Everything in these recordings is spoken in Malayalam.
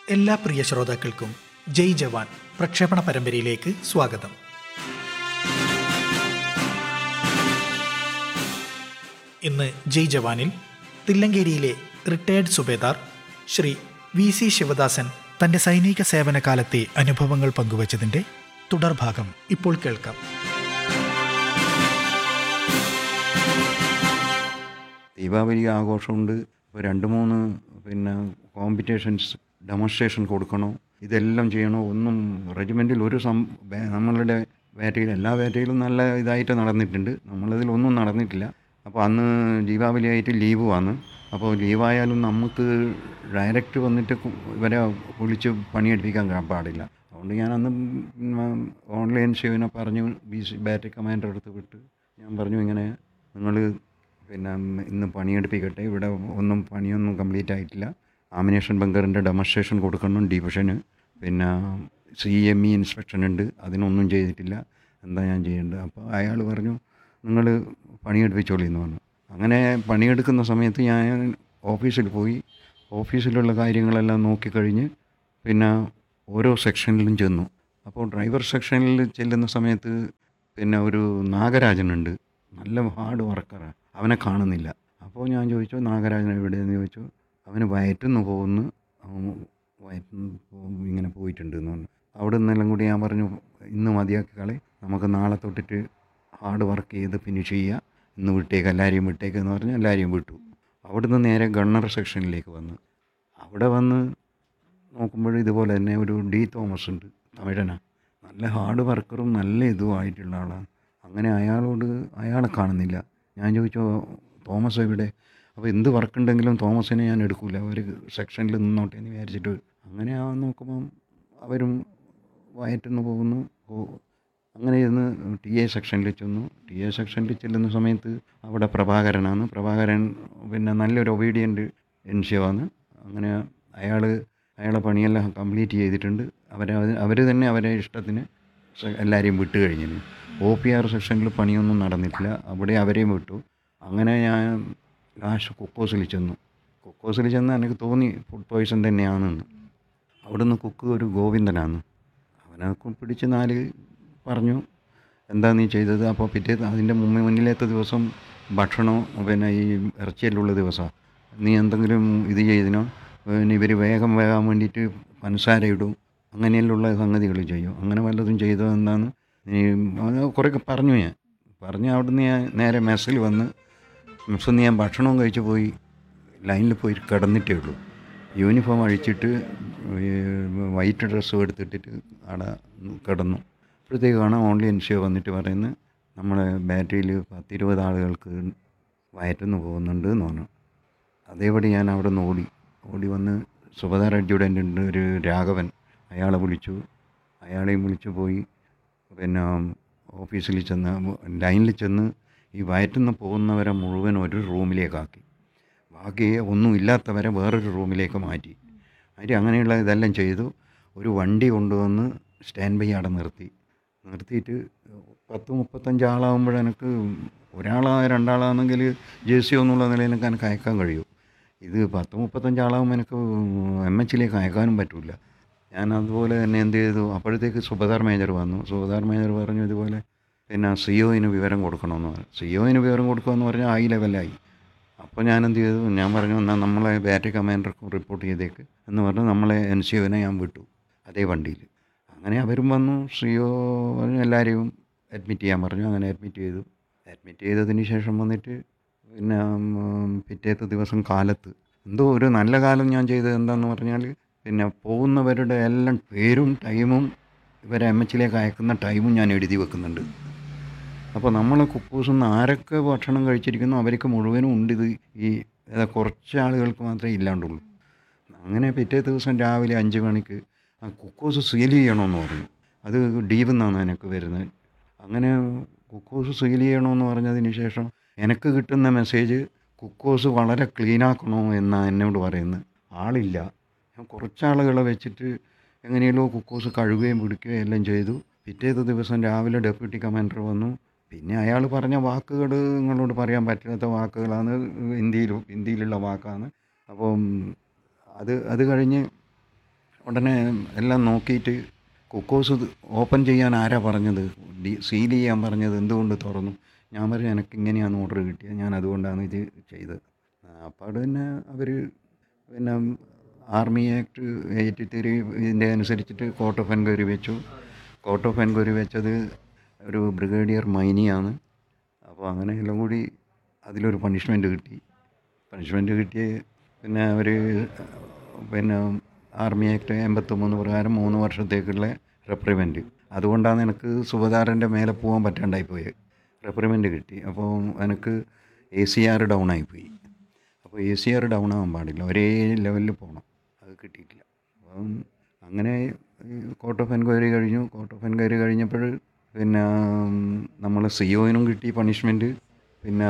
എല്ലാ പ്രിയ ശ്രോതാക്കൾക്കും ജയ് ജവാൻ പ്രക്ഷേപണ പരമ്പരയിലേക്ക് സ്വാഗതം ഇന്ന് ജയ് ജവാനിൽ തില്ലങ്കേരിയിലെ retired Subedar Shri V C Sivadasan തന്റെ സൈനിക സേവന കാലത്തെ അനുഭവങ്ങൾ പങ്കുവച്ചതിന്റെ തുടർഭാഗം ഇപ്പോൾ കേൾക്കാം ദീപാവലി ആഘോഷമുണ്ട് ഇപ്പോൾ രണ്ട് മൂന്ന് പിന്നെ കോമ്പറ്റീഷൻസ് ഡെമോൺസ്ട്രേഷൻ കൊടുക്കണോ ഇതെല്ലാം ചെയ്യണോ ഒന്നും റെജിമെൻറ്റിൽ ഒരു സം ബേ- നമ്മളുടെ വേറ്റയിൽ എല്ലാ വേറ്റയിലും നല്ല ഇതായിട്ട് നടന്നിട്ടുണ്ട് നമ്മളതിൽ ഒന്നും നടന്നിട്ടില്ല അപ്പോൾ അന്ന് ദീപാവലി ആയിട്ട് ലീവ് വന്ന് അപ്പോൾ ലീവായാലും നമുക്ക് ഡയറക്റ്റ് വന്നിട്ട് കു- ഇവരെ വിളിച്ച് പണിയെടുപ്പിക്കാൻ ക- പാടില്ല അതുകൊണ്ട് ഞാൻ അന്ന് ഓൺലൈൻ ഷെവിനെ പറഞ്ഞു ബി സി ബാറ്ററി കമാൻഡർ അടുത്ത് വിട്ട് ഞാൻ പറഞ്ഞു ഇങ്ങനെ നിങ്ങൾ പിന്നെ ഇന്ന് പണിയെടുപ്പിക്കട്ടെ ഇവിടെ ഒന്നും പണിയൊന്നും കംപ്ലീറ്റ് ആയിട്ടില്ല ആമിനേഷൻ ബങ്കറിൻ്റെ ഡെമോൺസ്ട്രേഷൻ കൊടുക്കണം ഡിവിഷന് പിന്നെ സി എം ഇ ഇൻസ്പെക്ഷൻ ഉണ്ട് അതിനൊന്നും ചെയ്തിട്ടില്ല എന്താ ഞാൻ ചെയ്യേണ്ടത് അപ്പോൾ അയാൾ പറഞ്ഞു നിങ്ങൾ പണിയെടുപ്പിച്ചോളി എന്ന് പറഞ്ഞു അങ്ങനെ പണിയെടുക്കുന്ന സമയത്ത് ഞാൻ ഓഫീസിൽ പോയി ഓഫീസിലുള്ള കാര്യങ്ങളെല്ലാം നോക്കിക്കഴിഞ്ഞ് പിന്നെ ഓരോ സെക്ഷനിലും ചെന്നു അപ്പോൾ ഡ്രൈവർ സെക്ഷനിൽ ചെല്ലുന്ന സമയത്ത് പിന്നെ ഒരു നാഗരാജനുണ്ട് നല്ല ഹാർഡ് വർക്കറാണ് അവനെ കാണുന്നില്ല അപ്പോൾ ഞാൻ ചോദിച്ചു നാഗരാജൻ എവിടെയെന്ന് ചോദിച്ചു അവന് വയറ്റുനിന്ന് പോകുന്നു അവൻ വയറ്റുനിന്ന് പോ- ഇങ്ങനെ പോയിട്ടുണ്ട് എന്ന് പറഞ്ഞു അവിടെ നിന്നെല്ലാം കൂടി ഞാൻ പറഞ്ഞു ഇന്ന് മതിയാക്കി കളി നമുക്ക് നാളെ തൊട്ടിട്ട് ഹാർഡ് വർക്ക് ചെയ്ത് ഫിനിഷ് ചെയ്യുക ഇന്ന് വിട്ടേക്ക് എല്ലാവരെയും വിട്ടേക്ക് എന്ന് പറഞ്ഞ് എല്ലാവരെയും വിട്ടു അവിടുന്ന് നേരെ ഗണ്ണർ സെക്ഷനിലേക്ക് വന്ന് അവിടെ വന്ന് നോക്കുമ്പോൾ ഇതുപോലെ തന്നെ ഒരു ഡി തോമസ് ഉണ്ട് തമിഴനാ നല്ല ഹാർഡ് വർക്കറും നല്ല ഇതുമായിട്ടുള്ള ആളാണ് അങ്ങനെ അയാളോട് അയാളെ കാണുന്നില്ല ഞാൻ ചോദിച്ചു തോമസ് എവിടെ അപ്പോൾ എന്ത് വർക്ക് ഉണ്ടെങ്കിലും തോമസിനെ ഞാൻ എടുക്കില്ല ഒരു സെക്ഷനിൽ നിന്നോട്ടെ എന്ന് വിചാരിച്ചിട്ട് അങ്ങനെ ആ നോക്കുമ്പം അവരും വയറ്റുനിന്ന് പോകുന്നു പോ- അങ്ങനെ ഇരുന്ന് ടി എ സെക്ഷനിൽ ചെന്നു ടി എ സെക്ഷനിൽ ചെല്ലുന്ന സമയത്ത് അവിടെ പ്രഭാകരനാണ് പ്രഭാകരൻ പിന്നെ നല്ലൊരു ഒബീഡിയൻ്റ് എൻഷിയോആണ് അങ്ങനെ അയാൾ അയാളെ പണിയെല്ലാം കംപ്ലീറ്റ് ചെയ്തിട്ടുണ്ട് അവരെ അവർ തന്നെ അവരെ ഇഷ്ടത്തിന് സ- എല്ലാവരെയും വിട്ട് കഴിഞ്ഞിന് ഒ പി ആർ സെക്ഷനിൽ പണിയൊന്നും നടന്നിട്ടില്ല അവിടെ അവരെയും വിട്ടു അങ്ങനെ ഞാൻ ലാസ്റ്റ് കുക്കോസിൽ ചെന്നു കുക്കോസിൽ ചെന്ന് എനിക്ക് തോന്നി ഫുഡ് പോയ്സൺ തന്നെയാണെന്ന് അവിടുന്ന് കുക്ക് ഒരു ഗോവിന്ദനാണ് അവനെ കൊ- പിടിച്ച് നാല് പറഞ്ഞു എന്താ നീ ചെയ്തത് അപ്പോൾ പിറ്റേ അതിൻ്റെ മുമ്പ് മുന്നിലത്തെ ദിവസം ഭക്ഷണം പിന്നെ ഈ ഇറച്ചിയെല്ലുള്ള ദിവസമാണ് നീ എന്തെങ്കിലും ഇത് ചെയ്തിനോ പിന്നെ ഇവർ വേഗം വേകാൻ വേണ്ടിയിട്ട് പഞ്ചസാര ഇടും അങ്ങനെയുള്ള സംഗതികൾ ചെയ്യും അങ്ങനെ വല്ലതും ചെയ്തോ എന്താന്ന് നീ അത് കുറേയൊക്കെ പറഞ്ഞു ഞാൻ പറഞ്ഞ് അവിടുന്ന് ഞാൻ നേരെ മെസ്സിൽ വന്ന് മെസ്സിൽ നിന്ന് ഞാൻ ഭക്ഷണവും കഴിച്ച് പോയി ലൈനിൽ പോയി കിടന്നിട്ടേ ഉള്ളൂ യൂണിഫോം അഴിച്ചിട്ട് ഈ വൈറ്റ് ഡ്രസ്സും എടുത്തിട്ടിട്ട് അവിടെ കിടന്നു അപ്പോഴത്തേക്ക് കാണാം ഓൺലി എൻഷിയോ വന്നിട്ട് പറയുന്നത് നമ്മുടെ ബാറ്ററിയിൽ പത്തിരുപത് ആളുകൾക്ക് വയറ്റുനിന്ന് പോകുന്നുണ്ട് എന്ന് പറഞ്ഞു അതേപടി ഞാൻ അവിടെ നിന്ന് ഓടി ഓടി വന്ന് സുബദാർ അഡ്ജുഡൻ്റ് ഉണ്ട് ഒരു രാഘവൻ അയാളെ വിളിച്ചു അയാളെയും വിളിച്ചു പോയി പിന്നെ ഓഫീസിൽ ചെന്ന് ലൈനിൽ ചെന്ന് ഈ വയറ്റുനിന്ന് പോകുന്നവരെ മുഴുവൻ ഒരു റൂമിലേക്കാക്കി ബാക്കി ഒന്നും ഇല്ലാത്തവരെ വേറൊരു റൂമിലേക്ക് മാറ്റി മാറ്റി അങ്ങനെയുള്ള ഇതെല്ലാം ചെയ്തു ഒരു വണ്ടി കൊണ്ടുവന്ന് സ്റ്റാൻഡ് ബൈ അവിടെ നിർത്തി നിർത്തിയിട്ട് പത്ത് മുപ്പത്തഞ്ച് ആളാകുമ്പോൾ എനിക്ക് ഒരാളാ രണ്ടാളാണെങ്കിൽ ജെ സി എന്നുള്ള നിലയിൽ എനിക്ക് എനിക്ക് അയക്കാൻ കഴിയും ഇത് പത്ത് മുപ്പത്തഞ്ച് ആളാകുമ്പോൾ എനിക്ക് എം എച്ചിലേക്ക് അയക്കാനും പറ്റില്ല ഞാൻ അതുപോലെ തന്നെ എന്ത് ചെയ്തു അപ്പോഴത്തേക്ക് സുബദാർ മേജർ വന്നു സുബദാർ മേജർ പറഞ്ഞു ഇതുപോലെ പിന്നെ സി ഒയിന് വിവരം കൊടുക്കണമെന്ന് പറഞ്ഞു സി ഒയിന് വിവരം കൊടുക്കുകയെന്ന് പറഞ്ഞാൽ ഹൈ ലെവലായി അപ്പോൾ ഞാൻ എന്ത് ചെയ്തു ഞാൻ പറഞ്ഞു എന്നാൽ നമ്മളെ ബാറ്ററി കമാൻഡർക്കും റിപ്പോർട്ട് ചെയ്തേക്ക് എന്ന് പറഞ്ഞ് നമ്മളെ എൻ സി ഒവിനെ ഞാൻ വിട്ടു അതേ വണ്ടിയിൽ അങ്ങനെ അവരും വന്നു സി ഒ പറഞ്ഞു എല്ലാവരെയും അഡ്മിറ്റ് ചെയ്യാൻ പറഞ്ഞു അങ്ങനെ അഡ്മിറ്റ് ചെയ്തു അഡ്മിറ്റ് ചെയ്തതിന് ശേഷം വന്നിട്ട് പിന്നെ ഉം, പിറ്റേത്തെ ദിവസം കാലത്ത് എന്തോ ഒരു നല്ല കാലം ഞാൻ ചെയ്തത് എന്താണെന്ന് പറഞ്ഞാൽ പിന്നെ പോകുന്നവരുടെ എല്ലാം പേരും ടൈമും ഇവരെ എം എച്ചിലേക്ക് അയക്കുന്ന ടൈമും ഞാൻ എഴുതി വെക്കുന്നുണ്ട് അപ്പോൾ നമ്മൾ കുക്കൂസിൽ നിന്ന് ആരൊക്കെ ഭക്ഷണം കഴിച്ചിരിക്കുന്നു അവർക്ക് മുഴുവനും ഉണ്ട് ഇത് ഈ ഏതാ കുറച്ച് ആളുകൾക്ക് മാത്രമേ ഇല്ലാണ്ടുള്ളൂ അങ്ങനെ പിറ്റേ ദിവസം രാവിലെ അഞ്ച് മണിക്ക് ആ കുക്കോസ് സീൽ ചെയ്യണമെന്ന് പറഞ്ഞു അത് ഡീപിൽ നിന്നാണ് എനിക്ക് വരുന്നത് അങ്ങനെ കുക്കോസ് സീൽ ചെയ്യണമെന്ന് പറഞ്ഞതിന് ശേഷം എനിക്ക് കിട്ടുന്ന മെസ്സേജ് കുക്കോസ് വളരെ ക്ലീനാക്കണോ എന്നാണ് എന്നോട് പറയുന്നത് ആളില്ല ഞാൻ കുറച്ച് ആളുകളെ വെച്ചിട്ട് എങ്ങനെയല്ലോ കുക്കോസ് കഴുകുകയും പിടിക്കുകയും എല്ലാം ചെയ്തു പിറ്റേത്തെ ദിവസം രാവിലെ ഡെപ്യൂട്ടി കമാൻഡർ വന്നു പിന്നെ അയാൾ പറഞ്ഞ വാക്കുകൾ നിങ്ങളോട് പറയാൻ പറ്റാത്ത വാക്കുകളാണ് ഹിന്ദിയിൽ ഹിന്ദിയിലുള്ള വാക്കാണ് അപ്പം അത് അത് കഴിഞ്ഞ് ഉടനെ എല്ലാം നോക്കിയിട്ട് കുക്കോസ് ഓപ്പൺ ചെയ്യാൻ ആരാ പറഞ്ഞത് ഡി സീൽ ചെയ്യാൻ പറഞ്ഞത് എന്തുകൊണ്ട് തുറന്നു ഞാൻ പറഞ്ഞു എനിക്ക് ഇങ്ങനെയാണ് ഓർഡർ കിട്ടിയത് ഞാൻ അതുകൊണ്ടാണ് ഇത് ചെയ്തത് അപ്പോൾ അവിടെ തന്നെ അവർ പിന്നെ ആർമി ആക്ട് എയ്റ്റി ത്രീ ഇതിൻ്റെ അനുസരിച്ചിട്ട് കോർട്ട് ഓഫ് എൻക്വയറി വെച്ചു കോർട്ട് ഓഫ് എൻക്വയറി വെച്ചത് ഒരു ബ്രിഗേഡിയർ മൈനിയാണ് അപ്പോൾ അങ്ങനെ എല്ലാം കൂടി അതിലൊരു പണിഷ്മെൻറ്റ് കിട്ടി പണിഷ്മെൻറ്റ് കിട്ടി പിന്നെ അവർ പിന്നെ ആർമി ആക്ട് എൺപത്തൊമ്പത് പ്രകാരം മൂന്ന് വർഷത്തേക്കുള്ള റെപ്രിമെൻറ്റ് അതുകൊണ്ടാണ് എനിക്ക് സുബദാരൻ്റെ മേലെ പോകാൻ പറ്റാണ്ടായി പോയത് റെപ്രിമെൻറ്റ് കിട്ടി അപ്പോൾ എനിക്ക് എ സി ആർ ഡൗൺ ആയിപ്പോയി അപ്പോൾ എ സി ആർ ഡൗൺ ആവാൻ പാടില്ല ഒരേ ലെവലിൽ പോകണം അത് കിട്ടിയിട്ടില്ല അപ്പം അങ്ങനെ കോർട്ട് ഓഫ് എൻക്വയറി കഴിഞ്ഞു കോർട്ട് ഓഫ് എൻക്വയറി കഴിഞ്ഞപ്പോൾ പിന്നെ നമ്മളെ സി ഒയിനും കിട്ടി പണിഷ്മെൻറ്റ് പിന്നെ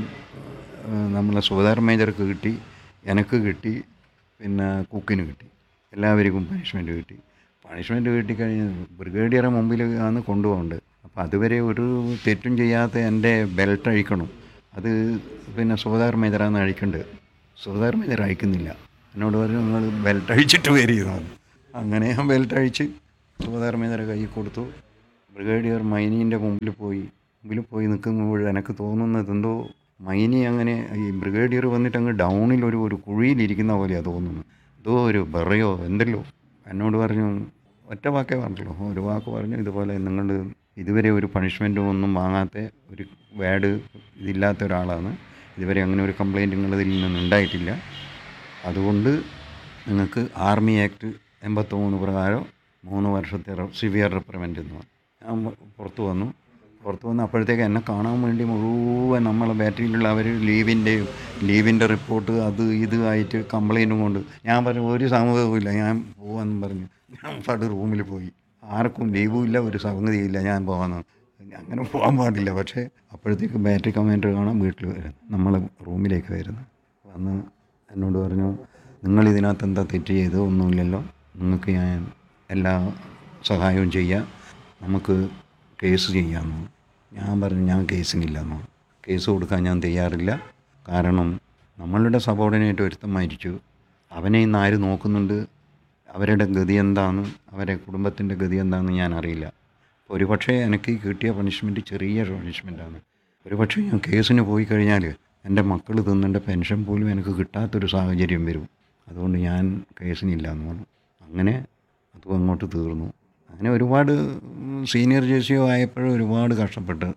നമ്മളെ സുബദാർ മേജർക്ക് കിട്ടി എനിക്ക് കിട്ടി പിന്നെ കുക്കിന് കിട്ടി എല്ലാവർക്കും പണിഷ്മെൻറ്റ് കിട്ടി പണിഷ്മെൻറ്റ് കിട്ടിക്കഴിഞ്ഞ് ബ്രിഗേഡിയറെ മുമ്പിൽ ആണ് കൊണ്ടുപോകേണ്ടത് അപ്പോൾ അതുവരെ ഒരു തെറ്റും ചെയ്യാത്ത എൻ്റെ ബെൽറ്റ് അഴിക്കണം അത് പിന്നെ സുബദാർ മേജറാണ് അഴിക്കേണ്ടത് സുബദാർ മേജർ അഴിക്കുന്നില്ല എന്നോട് പറഞ്ഞു നിങ്ങൾ ബെൽറ്റ് അഴിച്ചിട്ട് വരികയാണ് അങ്ങനെ ഞാൻ ബെൽറ്റ് അഴിച്ച് സുബദാർ മേജറെ കൈ കൊടുത്തു ബ്രിഗേഡിയർ മൈനീൻ്റെ മുമ്പിൽ പോയി മുമ്പിൽ പോയി നിൽക്കുമ്പോൾ എനിക്ക് തോന്നുന്നത് എന്തോ മൈനി അങ്ങനെ ഈ ബ്രിഗേഡിയർ വന്നിട്ട് അങ്ങ് ഡൗണിൽ ഒരു ഒരു കുഴിയിലിരിക്കുന്ന പോലെയാണ് തോന്നുന്നു എന്തോ ഒരു ബറയോ എന്തല്ലോ എന്നോട് പറഞ്ഞു ഒറ്റ വാക്കേ പറഞ്ഞുള്ളൂ ഒരു വാക്ക് പറഞ്ഞു ഇതുപോലെ നിങ്ങൾ ഇതുവരെ ഒരു പണിഷ്മെൻറ്റും ഒന്നും വാങ്ങാത്ത ഒരു ബാഡ് ഇതില്ലാത്ത ഒരാളാണ് ഇതുവരെ അങ്ങനെ ഒരു കംപ്ലയിൻറ്റ് നിങ്ങളിതിൽ നിന്ന് ഉണ്ടായിട്ടില്ല അതുകൊണ്ട് നിങ്ങൾക്ക് ആർമി ആക്ട് എൺപത്തൊന്ന് പ്രകാരം മൂന്ന് വർഷത്തെ സിവിയർ റിപ്രിമെൻ്റ് എന്ന് പറഞ്ഞു ഞാൻ പുറത്ത് വന്നു പുറത്ത് വന്ന് അപ്പോഴത്തേക്ക് എന്നെ കാണാൻ വേണ്ടി മുഴുവൻ നമ്മളെ ബാറ്ററിയിലുള്ള അവർ ലീവിൻ്റെയും ലീവിൻ്റെ റിപ്പോർട്ട് അത് ഇത് ആയിട്ട് കംപ്ലയിൻറ്റും കൊണ്ട് ഞാൻ പറഞ്ഞു ഒരു സംഭവമില്ല ഞാൻ പോവാന്നും പറഞ്ഞു ഞാൻ പാട്ട് റൂമിൽ പോയി ആർക്കും ലീവും ഇല്ല ഒരു സംഗതിയില്ല ഞാൻ പോകാമെന്ന് അങ്ങനെ പോകാൻ പാടില്ല പക്ഷേ അപ്പോഴത്തേക്ക് ബാറ്ററി കമാൻഡർ കാണാൻ വീട്ടിൽ വരുന്നു നമ്മളെ റൂമിലേക്ക് വരുന്നു വന്ന് എന്നോട് പറഞ്ഞു നിങ്ങൾ ഇതിനകത്ത് എന്താ തെറ്റ് ചെയ്തത് ഒന്നുമില്ലല്ലോ നിങ്ങൾക്ക് ഞാൻ എല്ലാ സഹായവും ചെയ്യാം നമുക്ക് കേസ് ചെയ്യാമെന്ന് ഞാൻ പറഞ്ഞു ഞാൻ കേസിനില്ലെന്ന് കേസ് കൊടുക്കാൻ ഞാൻ തയ്യാറില്ല കാരണം നമ്മളുടെ സബോർഡിനേറ്റ് ഒരുത്തം മരിച്ചു അവനെ ഇന്ന് ആര് നോക്കുന്നുണ്ട് അവരുടെ ഗതി എന്താണ് അവരുടെ കുടുംബത്തിൻ്റെ ഗതി എന്താണെന്ന് ഞാൻ അറിയില്ല ഒരു പക്ഷേ എനിക്ക് കിട്ടിയ പണിഷ്മെൻറ്റ് ചെറിയ പണിഷ്മെൻറ്റാണ് ഒരു പക്ഷേ ഞാൻ കേസിന് പോയി കഴിഞ്ഞാൽ എൻ്റെ മക്കൾ തിന്നേണ്ട പെൻഷൻ പോലും എനിക്ക് കിട്ടാത്തൊരു സാഹചര്യം വരും അതുകൊണ്ട് ഞാൻ കേസിനില്ല എന്ന് പറഞ്ഞു അങ്ങനെ അതും അങ്ങോട്ട് തീർന്നു അങ്ങനെ ഒരുപാട് സീനിയർ ജേസിയോ ആയപ്പോഴും ഒരുപാട് കഷ്ടപ്പെട്ട്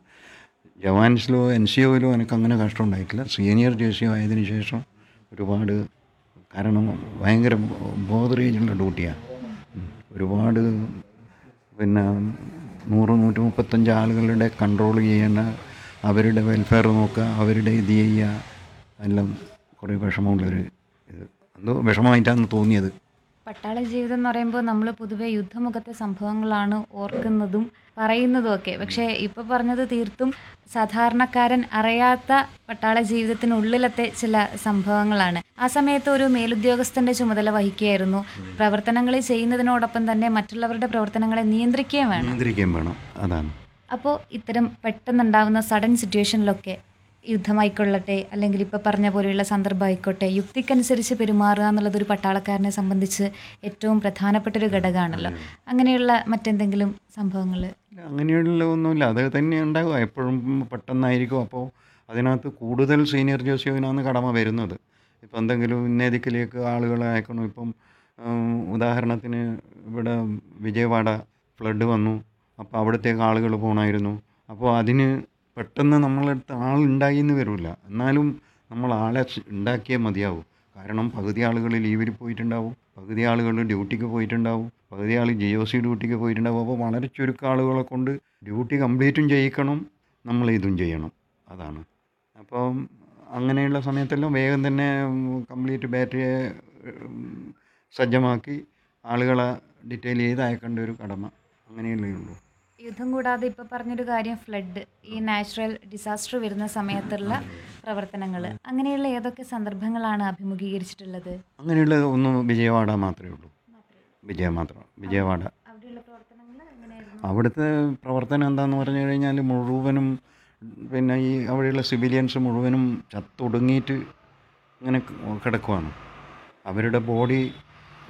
ജവാൻസിലോ എൻ സി ഒയിലോ എനിക്ക് അങ്ങനെ കഷ്ടം ഉണ്ടായിട്ടില്ല സീനിയർ ജേസിയോ ആയതിനു ശേഷം ഒരുപാട് കാരണം ഭയങ്കര ബോധറേജുള്ള ഡ്യൂട്ടിയാണ് ഒരുപാട് പിന്നെ നൂറ് നൂറ്റി മുപ്പത്തഞ്ച് ആളുകളുടെ കൺട്രോൾ ചെയ്യേണ്ട അവരുടെ വെൽഫെയർ നോക്കുക അവരുടെ ഇത് ചെയ്യുക എല്ലാം കുറേ വിഷമമുള്ളൊരു ഇത് എന്തോ വിഷമമായിട്ടാണ് തോന്നിയത് പട്ടാള ജീവിതം എന്ന് പറയുമ്പോൾ നമ്മൾ പൊതുവെ യുദ്ധമുഖത്തെ സംഭവങ്ങളാണ് ഓർക്കുന്നതും പറയുന്നതും ഒക്കെ പക്ഷേ ഇപ്പോൾ പറഞ്ഞത് തീർത്തും സാധാരണക്കാരൻ അറിയാത്ത പട്ടാള ജീവിതത്തിനുള്ളിലത്തെ ചില സംഭവങ്ങളാണ് ആ സമയത്ത് ഒരു മേലുദ്യോഗസ്ഥന്റെ ചുമതല വഹിക്കുകയായിരുന്നു പ്രവർത്തനങ്ങൾ ചെയ്യുന്നതിനോടൊപ്പം തന്നെ മറ്റുള്ളവരുടെ പ്രവർത്തനങ്ങളെ നിയന്ത്രിക്കുകയും വേണം നിയന്ത്രിക്കുകയും വേണം അതാണ് അപ്പോൾ ഇത്തരം പെട്ടെന്നുണ്ടാവുന്ന സഡൻ സിറ്റുവേഷനിലൊക്കെ യുദ്ധമായിക്കൊള്ളട്ടെ അല്ലെങ്കിൽ ഇപ്പോൾ പറഞ്ഞ പോലെയുള്ള സന്ദർഭം ആയിക്കോട്ടെ യുക്തിക്കനുസരിച്ച് പെരുമാറുക എന്നുള്ളത് ഒരു പട്ടാളക്കാരനെ സംബന്ധിച്ച് ഏറ്റവും പ്രധാനപ്പെട്ട ഒരു ഘടകമാണല്ലോ അങ്ങനെയുള്ള മറ്റെന്തെങ്കിലും സംഭവങ്ങൾ ഇല്ല, അങ്ങനെയുള്ള ഒന്നുമില്ല അത് തന്നെ ഉണ്ടാകുക എപ്പോഴും പെട്ടെന്നായിരിക്കും അപ്പോൾ അതിനകത്ത് കൂടുതൽ സീനിയർ ജോസിയോനാണ് കടമ വരുന്നത് ഇപ്പം എന്തെങ്കിലും ഇന്നേതിക്കിലേക്ക് ആളുകളെ അയക്കണം ഇപ്പം ഉം, ഉദാഹരണത്തിന് ഇവിടെ വിജയവാഡ ഫ്ലഡ് വന്നു അപ്പോൾ അവിടത്തേക്ക് ആളുകൾ പോകണമായിരുന്നു അപ്പോൾ അതിന് പെട്ടെന്ന് നമ്മളടുത്ത് ആളുണ്ടായി എന്ന് വരില്ല എന്നാലും നമ്മൾ ആളെ സ് ഉണ്ടാക്കിയേ മതിയാവും കാരണം പകുതി ആളുകൾ ലീവിൽ പോയിട്ടുണ്ടാവും പകുതി ആളുകൾ ഡ്യൂട്ടിക്ക് പോയിട്ടുണ്ടാവും പകുതി ആൾ ജി ഒ സി ഡ്യൂട്ടിക്ക് പോയിട്ടുണ്ടാവും അപ്പോൾ വളരെ ചുരുക്കം ആളുകളെ കൊണ്ട് ഡ്യൂട്ടി കംപ്ലീറ്റും ചെയ്യിക്കണം നമ്മൾ ഇതും ചെയ്യണം അതാണ് അപ്പം അങ്ങനെയുള്ള സമയത്തെല്ലാം വേഗം തന്നെ കംപ്ലീറ്റ് ബാറ്ററിയെ ഉം, സജ്ജമാക്കി ആളുകളെ ഡീറ്റെയിൽ ചെയ്ത് അയക്കേണ്ട ഒരു കടമ അങ്ങനെയല്ലേ ഉള്ളൂ യുദ്ധം കൂടാതെ ഇപ്പോൾ പറഞ്ഞൊരു കാര്യം ഫ്ലഡ് ഈ നാച്ചുറൽ ഡിസാസ്റ്റർ വരുന്ന സമയത്തുള്ള പ്രവർത്തനങ്ങൾ അങ്ങനെയുള്ള ഏതൊക്കെ സന്ദർഭങ്ങളാണ് അഭിമുഖീകരിച്ചിട്ടുള്ളത് അങ്ങനെയുള്ള ഒന്ന് വിജയവാഡ മാത്രമേ ഉള്ളൂ വിജയ മാത്രം വിജയവാഡ അവിടെയുള്ള പ്രവർത്തനങ്ങൾ എങ്ങനെയായിരുന്നു അവിടുത്തെ പ്രവർത്തനം എന്താണെന്ന് പറഞ്ഞു കഴിഞ്ഞാൽ മുഴുവനും പിന്നെ ഈ അവിടെയുള്ള സിവിലിയൻസ് മുഴുവനും ചത്തൊടുങ്ങിയിട്ട് ഇങ്ങനെ കിടക്കുവാണ് അവരുടെ ബോഡി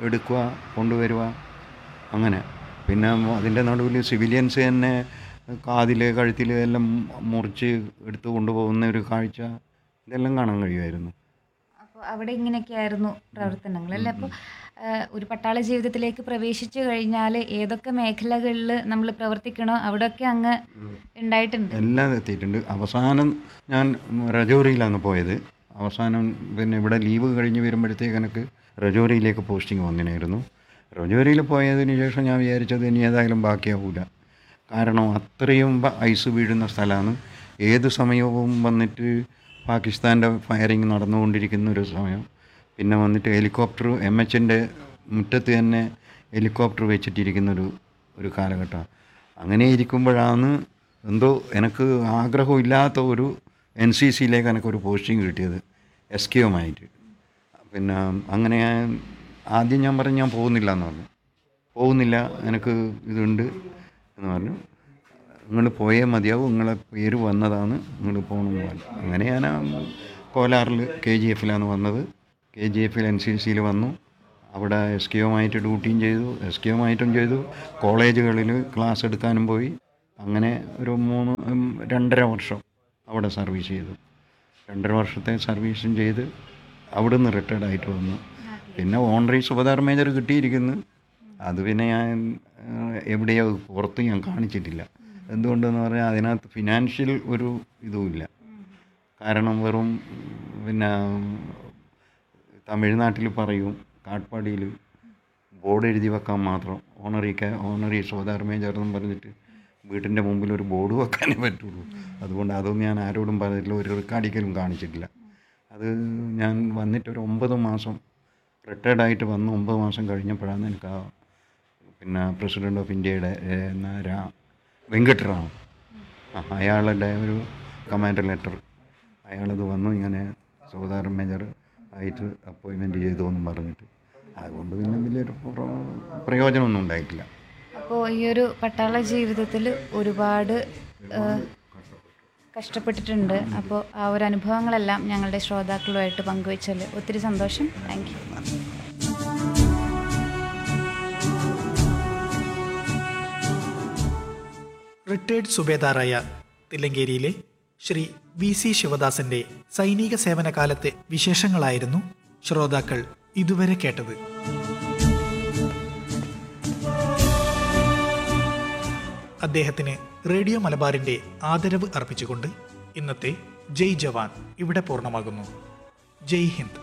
എടുക്കുക കൊണ്ടുവരിക അങ്ങനെ പിന്നെ അതിൻ്റെ നടുവിൽ സിവിലിയൻസ് തന്നെ കാതിൽ കഴുത്തിൽ എല്ലാം മുറിച്ച് എടുത്ത് കൊണ്ടുപോകുന്ന ഒരു കാഴ്ച ഇതെല്ലാം കാണാൻ കഴിയുമായിരുന്നു അപ്പോൾ അവിടെ ഇങ്ങനെയൊക്കെയായിരുന്നു പ്രവർത്തനങ്ങൾ അല്ലേ അപ്പോൾ ഒരു പട്ടാള ജീവിതത്തിലേക്ക് പ്രവേശിച്ചു കഴിഞ്ഞാൽ ഏതൊക്കെ മേഖലകളിൽ നമ്മൾ പ്രവർത്തിക്കണോ അവിടെയൊക്കെ അങ്ങ് ഉണ്ടായിട്ടുണ്ട് എല്ലാം എത്തിയിട്ടുണ്ട് അവസാനം ഞാൻ രജോറിയിലാണ് പോയത് അവസാനം പിന്നെ ഇവിടെ ലീവ് കഴിഞ്ഞ് വരുമ്പോഴത്തേക്ക് എനിക്ക് രജോറിയിലേക്ക് പോസ്റ്റിംഗ് വന്നിനായിരുന്നു രജോറിയിൽ പോയതിന് ശേഷം ഞാൻ വിചാരിച്ചത് ഇനി ഏതായാലും ബാക്കിയാവില്ല കാരണം അത്രയും ബ- ഐസ് വീഴുന്ന സ്ഥലമാണ് ഏത് സമയവും വന്നിട്ട് പാകിസ്ഥാൻ്റെ ഫയറിങ് നടന്നുകൊണ്ടിരിക്കുന്ന ഒരു സമയം പിന്നെ വന്നിട്ട് ഹെലികോപ്റ്റർ എം എച്ചിൻ്റെ മുറ്റത്ത് തന്നെ ഹെലികോപ്റ്റർ വെച്ചിട്ടിരിക്കുന്നൊരു ഒരു കാലഘട്ടമാണ് അങ്ങനെ ഇരിക്കുമ്പോഴാണ് എന്തോ എനിക്ക് ആഗ്രഹമില്ലാത്ത ഒരു എൻ സി സിയിലേക്ക് എനിക്കൊരു പോസ്റ്റിംഗ് കിട്ടിയത് എസ് കെ ഒമായിട്ട് പിന്നെ അങ്ങനെ ഞാൻ ആദ്യം ഞാൻ പറഞ്ഞു ഞാൻ പോകുന്നില്ല എന്ന് പറഞ്ഞു പോകുന്നില്ല എനിക്ക് ഇതുണ്ട് എന്ന് പറഞ്ഞു നിങ്ങൾ പോയേ മതിയാവും നിങ്ങളെ പേര് വന്നതാണ് നിങ്ങൾ പോകണമെന്ന് പറഞ്ഞു അങ്ങനെ ഞാൻ ആ കോലാറിൽ കെ ജി എഫിലാണ് വന്നത് കെ ജി എഫിൽ എൻ സി സിയിൽ വന്നു അവിടെ എസ് കെ ഒമായിട്ട് ഡ്യൂട്ടിയും ചെയ്തു എസ് കെ ഒമായിട്ടും ചെയ്തു കോളേജുകളിൽ ക്ലാസ് എടുക്കാനും പോയി അങ്ങനെ ഒരു മൂന്ന് ഉം, രണ്ടര വർഷം അവിടെ സർവീസ് ചെയ്തു രണ്ടര വർഷത്തെ സർവീസും ചെയ്ത് അവിടുന്ന് റിട്ടയർഡ് ആയിട്ട് വന്നു പിന്നെ ഓണറി സുബദാർ മേജർ കിട്ടിയിരിക്കുന്നു അത് പിന്നെ ഞാൻ ഏഹ്, എവിടെയോ പുറത്ത് ഞാൻ കാണിച്ചിട്ടില്ല എന്തുകൊണ്ടെന്ന് പറഞ്ഞാൽ അതിനകത്ത് ഫിനാൻഷ്യൽ ഒരു ഇതുമില്ല കാരണം വെറും പിന്നെ തമിഴ്നാട്ടിൽ പറയും കാട്ട്പാടിയിൽ ബോർഡ് എഴുതി വെക്കാൻ മാത്രം ഓണറി ക ഓണറി സോദാർ മേജർ എന്നും പറഞ്ഞിട്ട് വീട്ടിൻ്റെ മുമ്പിൽ ഒരു ബോർഡ് വെക്കാനേ പറ്റുള്ളൂ അതുകൊണ്ട് അതൊന്നും ഞാൻ ആരോടും പറഞ്ഞിട്ടില്ല ഒരു റെക്കാർഡിക്കലും കാണിച്ചിട്ടില്ല അത് ഞാൻ വന്നിട്ട് ഒരു ഒമ്പത് മാസം റിട്ടയർഡ് ആയിട്ട് വന്ന് ഒമ്പത് മാസം കഴിഞ്ഞപ്പോഴാണ് എനിക്ക് ആ പിന്നെ പ്രസിഡൻ്റ് ഓഫ് ഇന്ത്യയുടെ ഏഹ്, എന്ന രാ വെങ്കട്ടറാം ആ അയാളുടെ ഒരു കമാൻഡർ ലെറ്റർ അയാളത് വന്നു ഇങ്ങനെ സോദാർ മേജർ ആയിട്ട് അപ്പോയിൻമെൻറ്റ് ചെയ്തു എന്നും പറഞ്ഞിട്ട് അതുകൊണ്ട് പിന്നെ വലിയൊരു പ്ര- പ്രയോജനമൊന്നും ഉണ്ടായിട്ടില്ല അപ്പോൾ ഈ ഒരു പട്ടാള ജീവിതത്തിൽ ഒരുപാട് ഏഹ്, കഷ്ടപ്പെട്ടിട്ടുണ്ട് അപ്പോൾ ആ ഒരു അനുഭവങ്ങളെല്ലാം ഞങ്ങളുടെ ശ്രോതാക്കളുമായിട്ട് പങ്കുവച്ചതിൽ ഒത്തിരി സന്തോഷം താങ്ക് യു റിട്ടയർഡ് സുബേദാറായ തില്ലങ്കേരിയിലെ ശ്രീ വി സി ശിവദാസന്റെ സൈനിക സേവന കാലത്തെ വിശേഷങ്ങളായിരുന്നു ശ്രോതാക്കൾ ഇതുവരെ കേട്ടത് അദ്ദേഹത്തിന് റേഡിയോ മലബാറിന്റെ ആദരവ് അർപ്പിച്ചുകൊണ്ട് ഇന്നത്തെ ജയ് ജവാൻ ഇവിടെ പൂർണ്ണമാകുന്നു ജയ് ഹിന്ദ്